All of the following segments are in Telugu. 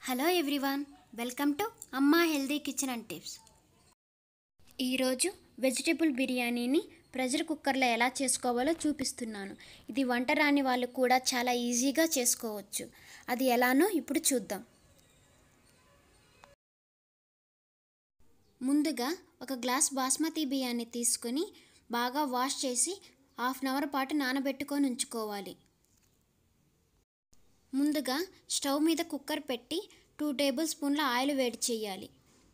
hello everyone welcome to Amma healthy kitchen and tips ఈరోజు వెజిటేబుల్ బిర్యానీని ప్రెషర్ కుక్కర్లో ఎలా చేసుకోవాలో చూపిస్తున్నాను ఇది వంట రాని వాళ్ళు కూడా చాలా ఈజీగా చేసుకోవచ్చు అది ఎలానో ఇప్పుడు చూద్దాం ముందుగా ఒక గ్లాస్ బాస్మతి బియ్యాన్ని తీసుకొని బాగా వాష్ చేసి హాఫ్ అన్ అవర్ పాటు నానబెట్టుకొని ఉంచుకోవాలి ముందుగా స్టవ్ మీద కుక్కర్ పెట్టి టూ టేబుల్ స్పూన్ల ఆయిల్ వేడి చేయాలి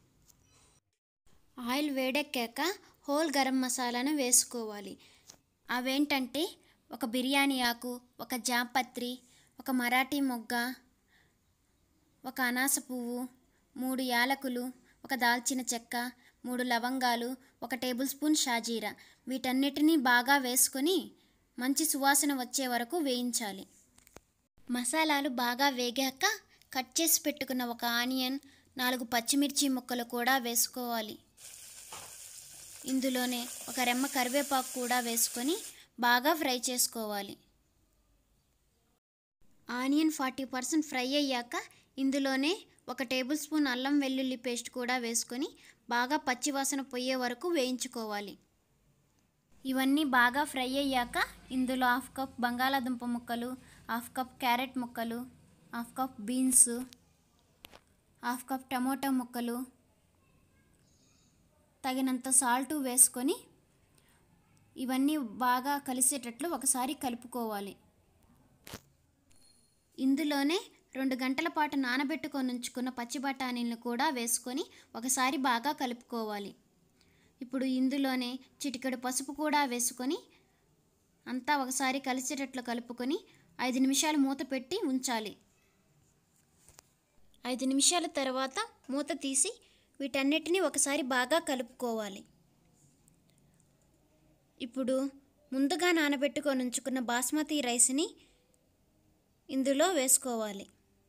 ఆయిల్ వేడెక్కాక హోల్ గరం మసాలాను వేసుకోవాలి అవేంటంటే ఒక బిర్యానీ ఆకు ఒక జాపత్రి ఒక మరాఠీ మొగ్గ ఒక అనాస పువ్వు మూడు యాలకులు ఒక దాల్చిన చెక్క మూడు లవంగాలు ఒక టేబుల్ స్పూన్ షాజీరా వీటన్నిటినీ బాగా వేసుకొని మంచి సువాసన వచ్చే వరకు వేయించాలి మసాలాలు బాగా వేగాక కట్ చేసి పెట్టుకున్న ఒక ఆనియన్ నాలుగు పచ్చిమిర్చి ముక్కలు కూడా వేసుకోవాలి ఇందులోనే ఒక రెమ్మ కరివేపాకు కూడా వేసుకొని బాగా ఫ్రై చేసుకోవాలి ఆనియన్ ఫార్టీ పర్సెంట్ ఫ్రై అయ్యాక ఇందులోనే ఒక టేబుల్ స్పూన్ అల్లం వెల్లుల్లి పేస్ట్ కూడా వేసుకొని బాగా పచ్చివాసన పోయే వరకు వేయించుకోవాలి ఇవన్నీ బాగా ఫ్రై అయ్యాక ఇందులో హాఫ్ కప్ బంగాళాదుంప ముక్కలు హాఫ్ కప్ క్యారెట్ ముక్కలు half cup beans half cup tomato ముక్కలు తగినంత సాల్ట్ వేసుకొని ఇవన్నీ బాగా కలిసేటట్లు ఒకసారి కలుపుకోవాలి ఇందులోనే రెండు గంటల పాటు నానబెట్టుకొని ఉంచుకున్న పచ్చి బఠానీలను కూడా వేసుకొని ఒకసారి బాగా కలుపుకోవాలి ఇప్పుడు ఇందులోనే చిటికెడు పసుపు కూడా వేసుకొని అంతా ఒకసారి కలిసేటట్లు కలుపుకొని ఐదు నిమిషాలు మూత పెట్టి ఉంచాలి ఐదు నిమిషాల తర్వాత మూత తీసి వీటన్నిటిని ఒకసారి బాగా కలుపుకోవాలి ఇప్పుడు ముందుగా నానబెట్టుకొని ఉంచుకున్న బాస్మతి రైస్ని ఇందులో వేసుకోవాలి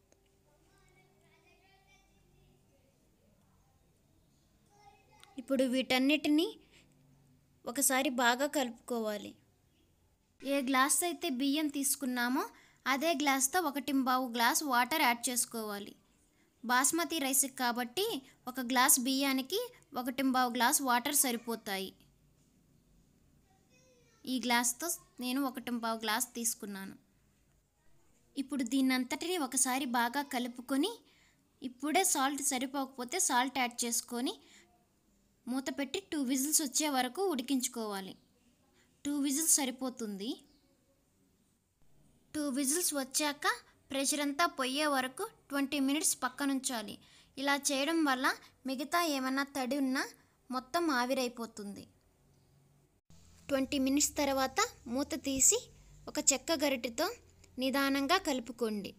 ఇప్పుడు వీటన్నిటిని ఒకసారి బాగా కలుపుకోవాలి ఏ గ్లాస్ అయితే బియ్యం తీసుకున్నామో అదే గ్లాస్తో ఒకటి బావు గ్లాస్ వాటర్ యాడ్ చేసుకోవాలి బాస్మతి రైస్కి కాబట్టి ఒక గ్లాస్ బియ్యానికి ఒకటి బావు గ్లాస్ వాటర్ సరిపోతాయి ఈ గ్లాస్తో నేను ఒకటి పావు గ్లాస్ తీసుకున్నాను ఇప్పుడు దీన్నంతటిని ఒకసారి బాగా కలుపుకొని ఇప్పుడే సాల్ట్ సరిపోకపోతే సాల్ట్ యాడ్ చేసుకొని మూత పెట్టి టూ విజిల్స్ వచ్చే వరకు ఉడికించుకోవాలి టూ విజిల్స్ సరిపోతుంది టూ విజిల్స్ వచ్చాక ప్రెషర్ అంతా పోయే వరకు ట్వంటీ మినిట్స్ పక్కనుంచాలి ఇలా చేయడం వల్ల మిగతా ఏమన్నా తడి ఉన్నా మొత్తం ఆవిరైపోతుంది ట్వంటీ మినిట్స్ తర్వాత మూత తీసి ఒక చెక్క గరిటెతో నిదానంగా కలుపుకోండి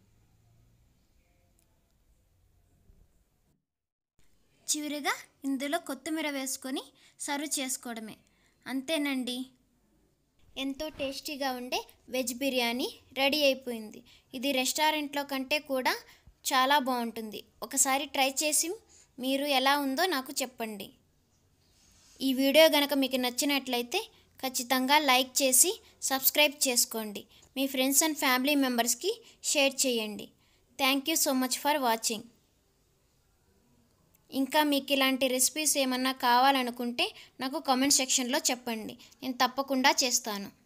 చివరిగా ఇందులో కొత్తిమీర వేసుకొని సర్వ్ చేసుకోవడమే అంతేనండి ఎంతో టేస్టీగా ఉండే వెజ్ బిర్యానీ రెడీ అయిపోయింది ఇది రెస్టారెంట్లో కంటే కూడా చాలా బాగుంటుంది ఒకసారి ట్రై చేసి మీరు ఎలా ఉందో నాకు చెప్పండి ఈ వీడియో కనుక మీకు నచ్చినట్లయితే ఖచ్చితంగా లైక్ చేసి సబ్స్క్రైబ్ చేసుకోండి మీ ఫ్రెండ్స్ అండ్ ఫ్యామిలీ మెంబర్స్కి షేర్ చేయండి thank you so much for watching ఇంకా మీకు ఇలాంటి రెసిపీస్ ఏమన్నా కావాలనుకుంటే నాకు కామెంట్ సెక్షన్లో చెప్పండి నేను తప్పకుండా చేస్తాను